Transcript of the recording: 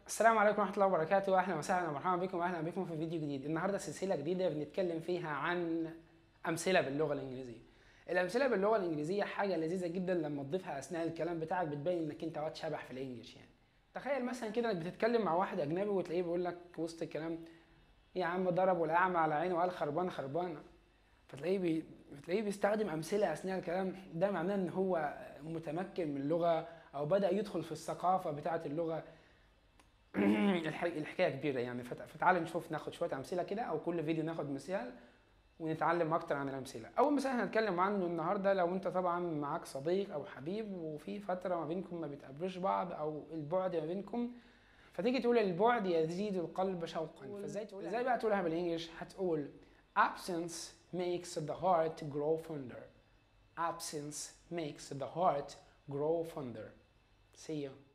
السلام عليكم ورحمة الله وبركاته، أهلا وسهلا ومرحبا بكم وأهلا بكم في فيديو جديد، النهارده سلسلة جديدة بنتكلم فيها عن أمثلة باللغة الإنجليزية. الأمثلة باللغة الإنجليزية حاجة لذيذة جدا لما تضيفها أثناء الكلام بتاعك بتبين إنك أنت واد شبح في الإنجليش يعني. تخيل مثلا كده إنك بتتكلم مع واحد أجنبي وتلاقيه بيقول لك وسط الكلام يا عم ضربوا الأعمى على عينه وقال خربانة خربانة. فتلاقيه بي... بتلاقيه بيستخدم أمثلة أثناء الكلام ده معناه إن هو متمكن من اللغة أو بدأ يدخل في الثقافة بتاعة اللغة الح- الحكايه كبيره يعني فت- فتعالوا نشوف ناخد شويه امثله كده او كل فيديو ناخد مثال ونتعلم اكتر عن الامثله اول مثال هنتكلم عنه النهارده لو انت طبعا معاك صديق او حبيب وفي فتره ما بينكم ما بتقابلوش بعض او البعد ما بينكم فتيجي تقول البعد يزيد القلب شوقا فازاي تقول ازاي بقى تقولها بالانجلش هتقول absence makes the heart grow fonder absence makes the heart grow fonder see you